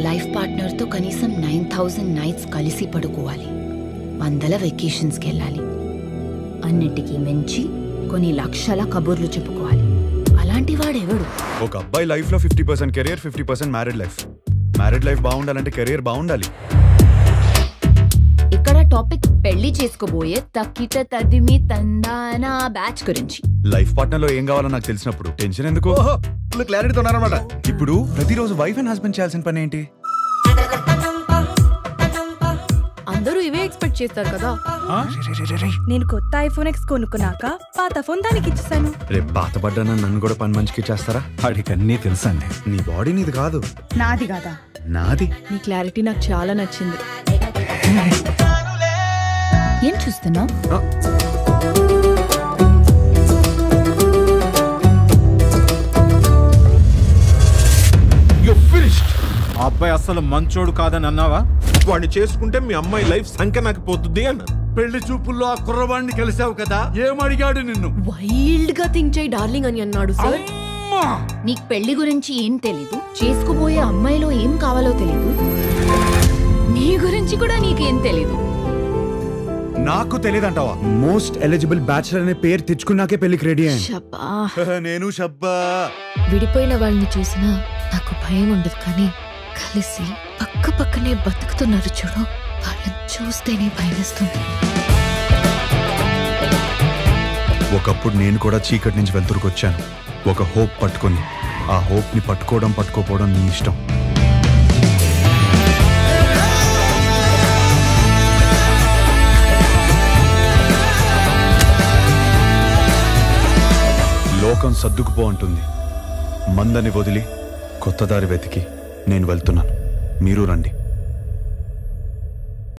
life పార్ట్నర్తో కనీసం nine thousand nights కలిసి పడుకోవాలి వందల వెకేషన్స్కి వెళ్ళాలి అన్నిటికీ మించి కొన్ని లక్షల కబుర్లు చెప్పుకోవాలి అలాంటి వాడెవడు ఒక అబ్బాయి లైఫ్ లో fifty percent career fifty percent married life married life బాగుండాలంటే కెరియర్ బాగుండాలి ఇక్కడ టాపిక్ పెళ్లి చేసుకోబోయే తక్కిట తదిమి తందానా బ్యాచ్ గురించి లైఫ్ పార్ట్నర్ లో ఏం కావాలో నాకు తెలిసినప్పుడు టెన్షన్ ఎందుకు ఓహో ఫుల్ క్లారిటీతో ఉన్నారన్నమాట ఇప్పుడు ప్రతిరోజు వైఫ్ అండ్ హస్బెండ్ చేయాల్సిన పని ఏంటి అందరూ ఇవే ఎక్స్పెక్ట్ చేస్తారు కదా నేను కొత్త ఐఫోన్ ఎక్స్ కొనుక్కున్నాక పాత ఫోన్ దానికి ఇచ్చేసాను రేపు బాధపడ్డాన నన్ను కూడా పని మంచికి చేస్తారా వాడికి అన్నీ తెలుసండి నీ బాడీ నీది కాదు నాది కాదా నాది నీ క్లారిటీ నాకు చాలా నచ్చింది ఏం చూస్తున్నావు ఆ అబ్బాయి అస్సలు మంచోడు కాదని అన్నావా వాడిని చేసుకుంటే మీ అమ్మాయి లైఫ్ సంఖ్య పోతుంది అన్నాను పెళ్లి చూపుల్లో ఆ కుర్రవాడిని కలిసావు కదా ఏమడిగాడు నిన్ను వైల్డ్ గా థింక్ చేయి డార్లింగ్ అని అన్నాడు సార్ నీకు పెళ్లి గురించి ఏం తెలీదు చేసుకోబోయే అమ్మాయిలో ఏం కావాలో తెలీదు నీ గురించి కూడా నీకేం తెలీదు నాకు తెలియదంటావా మోస్ట్ ఎలిజిబుల్ బ్యాచులర్ అనే పేరు తెచ్చుకున్నాకే పెళ్లికి రెడీ అయ్యాను షబ్బా నేను షబ్బా విడిపోయిన వాళ్ళని చూసినా నాకు భయం ఉండదు కానీ కలిసి పక్క పక్కనే బతుకుతున్నారు చూడు వాళ్ళని చూస్తేనే భయమేస్తుంది ఒకప్పుడు నేను కూడా చీకటి నుంచి వెళ్తురుకు వచ్చాను ఒక హోప్ పట్టుకొని ఆ హోప్ ని పట్టుకోవడం పట్టుకోపోవడం నీ ఇష్టం లోకం సర్దుకుపో అంటుంది మందని వదిలి కొత్త దారి వెతికి నేను వెళ్తున్నాను మీరు రండి